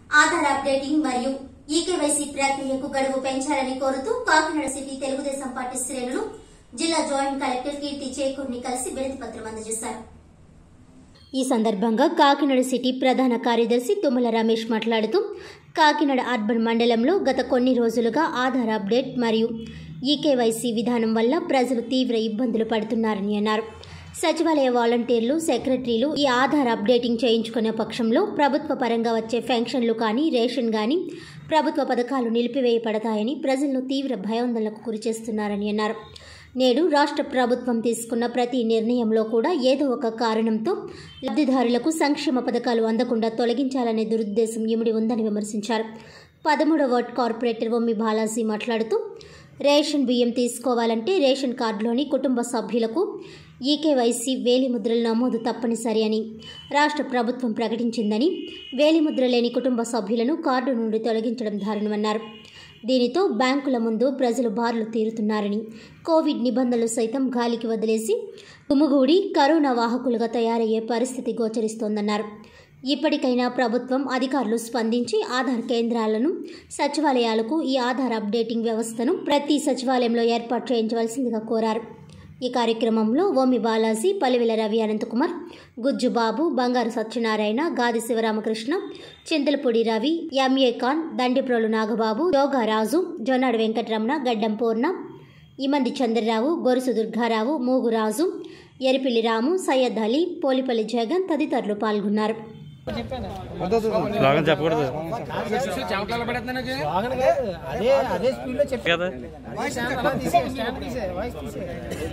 Aadhaar updating మరియు eKYC ప్రక్రియకు గడువు పెంచాలని కోరుతూ కాకినాడ సిటీ తెలుగుదేశం పార్టీ శ్రేణులు జిల్లా జాయింట్ కలెక్టర్ కీర్తి చేకూర్ని కలిసి వినతి పత్రం అందజేశారు ఈ సందర్భంగా కాకినాడ సిటీ ప్రధాన కార్యదర్శి తుమ్మల రమేష్ మాట్లాడుతూ కాకినాడ అర్బన్ మండలంలో గత కొన్ని రోజులుగా ఆధార్ అప్డేట్ మరియు ఈకేవైసీ విధానం వల్ల ప్రజలు తీవ్ర ఇబ్బందులు పడుతున్నారని అన్నారు సచివాలయ వాలంటీర్లు సెక్రటరీలు ఈ ఆధార్ అప్డేటింగ్ చేయించుకునే పక్షంలో ప్రభుత్వ పరంగా వచ్చే పెన్షన్లు కానీ రేషన్ కానీ ప్రభుత్వ పథకాలు నిలిపివేయబడతాయని ప్రజలను తీవ్ర భయాందోళనకు గురిచేస్తున్నారని అన్నారు నేడు రాష్ట్ర ప్రభుత్వం తీసుకున్న ప్రతి నిర్ణయంలో కూడా ఏదో ఒక కారణంతో లబ్ధిదారులకు సంక్షేమ పథకాలు అందకుండా తొలగించాలనే దురుద్దేశం ఇమిడి ఉందని విమర్శించారు పదమూడవ వార్డ్ కార్పొరేటర్ బొమ్మి బాలాజీ మాట్లాడుతూ రేషన్ బియ్యం తీసుకోవాలంటే రేషన్ కార్డులోని కుటుంబ సభ్యులకు ఈకేవైసీ వేలిముద్రల నమోదు తప్పనిసరి అని రాష్ట్ర ప్రభుత్వం ప్రకటించిందని వేలిముద్ర లేని కుటుంబ సభ్యులను కార్డు నుండి తొలగించడం దారుణమన్నారు దీనితో బ్యాంకుల ముందు ప్రజలు బార్లు తీరుతున్నారని కోవిడ్ నిబంధనలు సైతం గాలికి వదిలేసి గుమిగూడి కరోనా వాహకులుగా తయారయ్యే పరిస్థితి గోచరిస్తోందన్నారు ఇప్పటికైనా ప్రభుత్వం అధికారులు స్పందించి ఆధార్ కేంద్రాలను సచివాలయాలకు ఈ ఆధార్ అప్డేటింగ్ వ్యవస్థను ప్రతి సచివాలయంలో ఏర్పాటు చేయించవలసిందిగా కోరారు ఈ కార్యక్రమంలో ఓమి బాలాజీ పలివెల రవి అనంతకుమార్ గుజ్జుబాబు బంగారు సత్యనారాయణ గాది శివరామకృష్ణ చింతలపూడి రవి ఎంఏ ఖాన్ దండిప్రోలు నాగబాబు యోగారాజు జొన్నాడు వెంకటరమణ గడ్డం పూర్ణ ఇమంది చంద్రరావు గొరుసు దుర్గారావు మూగురాజు ఎరిపిల్లి రాము సయ్యద్ అలీ పోలిపల్లి జగన్ తదితరులు పాల్గొన్నారు స్లోగన్ చెప్పకూడదు చెమటలు పడుతున్నా వాగన కాదు, అదే అదే స్పీడ్ లో చెప్పి కదా అలా తీసే, స్టాండ్ తీసే, వాయిస్ తీసే.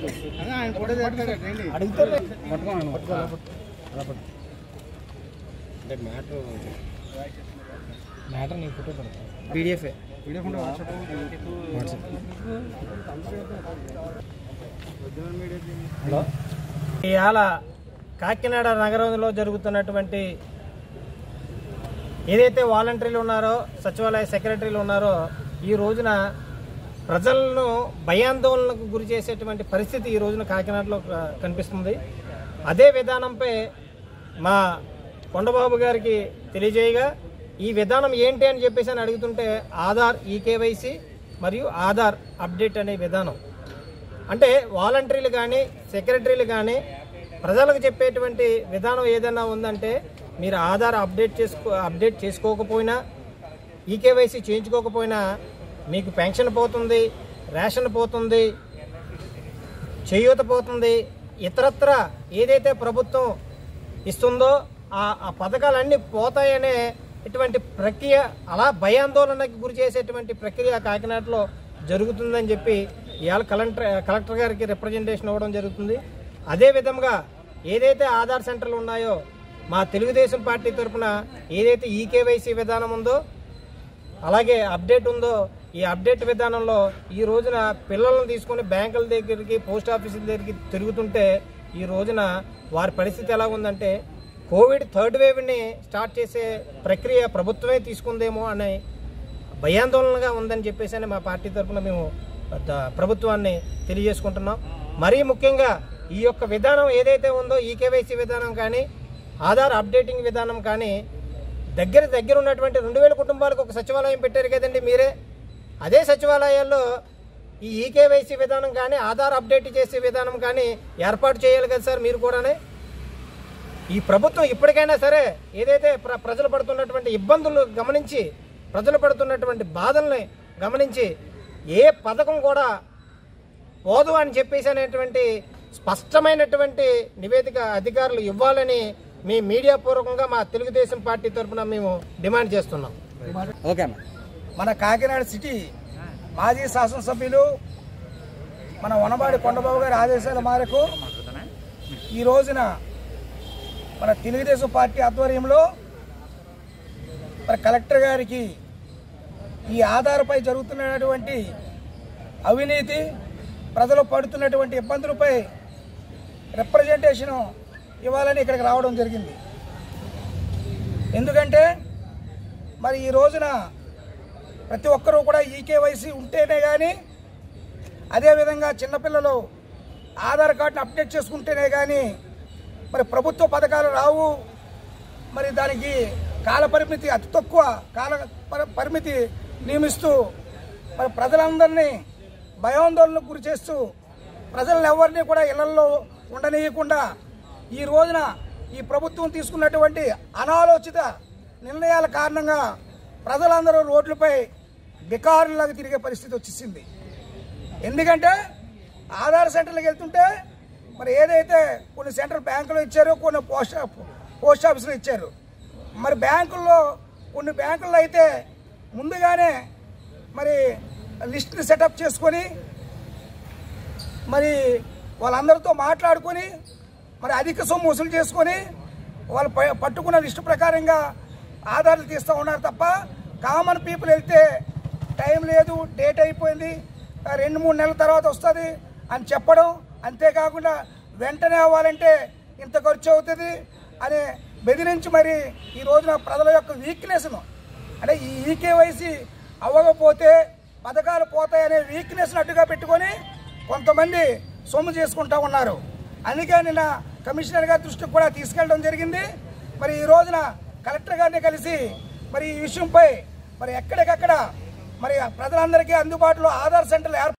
అడుగుతారు మ్యాటర్ నీ ఫోటో పడతా పీడిఎఫ్ హలో ఇవాళ కాకినాడ నగరంలో జరుగుతున్నటువంటి ఏదైతే వాలంటీర్లు ఉన్నారో సచివాలయ సెక్రటరీలు ఉన్నారో ఈ రోజున ప్రజలను భయాందోళనకు గురి చేసేటువంటి పరిస్థితి ఈ రోజున కాకినాడలో క- కనిపిస్తుంది అదే విధానంపై మా కొండబాబు గారికి తెలియజేయగా ఈ విధానం ఏంటి అని చెప్పేసి అని అడుగుతుంటే ఆధార్ ఈకేవైసీ మరియు ఆధార్ అప్డేట్ అనే విధానం అంటే వాలంటీర్లు కానీ సెక్రటరీలు కానీ ప్రజలకు చెప్పేటువంటి విధానం ఏదైనా ఉందంటే మీరు ఆధార్ అప్డేట్ చేసుకో అప్డేట్ చేసుకోకపోయినా ఈకేవైసీ చేయించుకోకపోయినా మీకు పెన్షన్ పోతుంది రేషన్ పోతుంది చేయూత పోతుంది ఇతరత్ర ఏదైతే ప్రభుత్వం ఇస్తుందో ఆ ఆ పథకాలన్నీ పోతాయనే ఇటువంటి ప్రక్రియ అలా భయాందోళనకి గురి చేసేటువంటి ప్రక్రియ కాకినాడలో జరుగుతుందని చెప్పి ఇవాళ కలెక్టర్ కలెక్టర్ గారికి రిప్రజెంటేషన్ ఇవ్వడం జరుగుతుంది అదే విధంగా ఏదైతే ఆధార్ సెంటర్లు ఉన్నాయో మా తెలుగుదేశం పార్టీ తరఫున ఏదైతే ఈకేవైసీ విధానం ఉందో అలాగే అప్డేట్ ఉందో ఈ అప్డేట్ విధానంలో ఈ రోజున పిల్లలను తీసుకొని బ్యాంకుల దగ్గరికి పోస్ట్ ఆఫీసుల దగ్గరికి తిరుగుతుంటే ఈ రోజున వారి పరిస్థితి ఎలా ఉందంటే కోవిడ్ థర్డ్ వేవ్ని స్టార్ట్ చేసే ప్రక్రియ ప్రభుత్వమే తీసుకుందేమో అనే భయాందోళనగా ఉందని చెప్పేసి అని మా పార్టీ తరఫున మేము ద- ప్రభుత్వాన్ని తెలియజేసుకుంటున్నాం మరీ ముఖ్యంగా ఈ యొక్క విధానం ఏదైతే ఉందో ఈకేవైసీ విధానం కానీ ఆధార్ అప్డేటింగ్ విధానం కానీ దగ్గర దగ్గర ఉన్నటువంటి రెండు వేల కుటుంబాలకు ఒక సచివాలయం పెట్టారు కదండి మీరే అదే సచివాలయాల్లో ఈ ఈకేవైసీ విధానం కానీ ఆధార్ అప్డేట్ చేసే విధానం కానీ ఏర్పాటు చేయాలి కదా సార్ మీరు కూడానే ఈ ప్రభుత్వం ఇప్పటికైనా సరే ఏదైతే ప్ర ప్రజలు పడుతున్నటువంటి ఇబ్బందులు గమనించి ప్రజలు పడుతున్నటువంటి బాధల్ని గమనించి ఏ పథకం కూడా పోదు అని చెప్పేసి అనేటువంటి స్పష్టమైనటువంటి నివేదిక అధికారులు ఇవ్వాలని మీ మీడియా పూర్వకంగా మా తెలుగుదేశం పార్టీ తరఫున మేము డిమాండ్ చేస్తున్నాం ఓకే అన్న మన కాకినాడ సిటీ మాజీ శాసనసభ్యులు మన వనబాడి కొండబాబు గారి ఆదేశాల మేరకు ఈ రోజున మన తెలుగుదేశం పార్టీ ఆధ్వర్యంలో మరి కలెక్టర్ గారికి ఈ ఆధారపై జరుగుతున్నటువంటి అవినీతి ప్రజలు పడుతున్నటువంటి ఇబ్బందులపై రిప్రజెంటేషన్ ఇవ్వాలని ఇక్కడికి రావడం జరిగింది ఎందుకంటే మరి ఈ రోజున ప్రతి ఒక్కరూ కూడా ఈకేవైసీ ఉంటేనే కానీ అదేవిధంగా చిన్నపిల్లలు ఆధార్ కార్డుని అప్డేట్ చేసుకుంటేనే కానీ మరి ప్రభుత్వ పథకాలు రావు మరి దానికి కాల పరిమితి అతి తక్కువ కాల పరి- పరిమితి నియమిస్తూ మరి ప్రజలందరినీ భయాందోళనకు గురి చేస్తూ ప్రజలను ఎవరిని కూడా ఇళ్లలో ఉండనీయకుండా ఈ రోజున ఈ ప్రభుత్వం తీసుకున్నటువంటి అనాలోచిత నిర్ణయాల కారణంగా ప్రజలందరూ రోడ్లపై బికారులాగా తిరిగే పరిస్థితి వచ్చేసింది ఎందుకంటే ఆధార్ సెంటర్లకు వెళ్తుంటే మరి ఏదైతే కొన్ని సెంట్రల్ బ్యాంకులు ఇచ్చారో కొన్ని పోస్ట్ పోస్ట్ ఆఫీసులు ఇచ్చారు మరి బ్యాంకుల్లో కొన్ని బ్యాంకుల్లో అయితే ముందుగానే మరి లిస్ట్ని సెటప్ చేసుకొని మరి వాళ్ళందరితో మాట్లాడుకొని మరి అధిక సొమ్ము వసూలు చేసుకొని వాళ్ళు ప- పట్టుకున్న లిస్టు ప్రకారంగా ఆధార్లు తీస్తూ ఉన్నారు తప్ప కామన్ పీపుల్ వెళ్తే టైం లేదు డేట్ అయిపోయింది ఆ, రెండు మూడు నెలల తర్వాత వస్తుంది అని చెప్పడం అంతేకాకుండా వెంటనే అవ్వాలంటే ఇంత ఖర్చు అవుతుంది అని బెదిరించి మరి ఈ రోజున ప్రజల యొక్క వీక్నెస్ను అంటే ఈ ఈకేవైసీ అవ్వకపోతే పథకాలు పోతాయనే వీక్నెస్ను అడ్డుగా పెట్టుకొని కొంతమంది సొమ్ము చేసుకుంటా ఉన్నారు అందుకే నిన్న కమిషనర్ గారి దృష్టికి కూడా తీసుకెళ్ళడం జరిగింది మరి ఈ రోజున కలెక్టర్ గారిని కలిసి మరి ఈ విషయంపై మరి ఎక్కడికక్కడ మరి ప్రజలందరికీ అందుబాటులో ఆధార్ సెంటర్లు ఏర్పాటు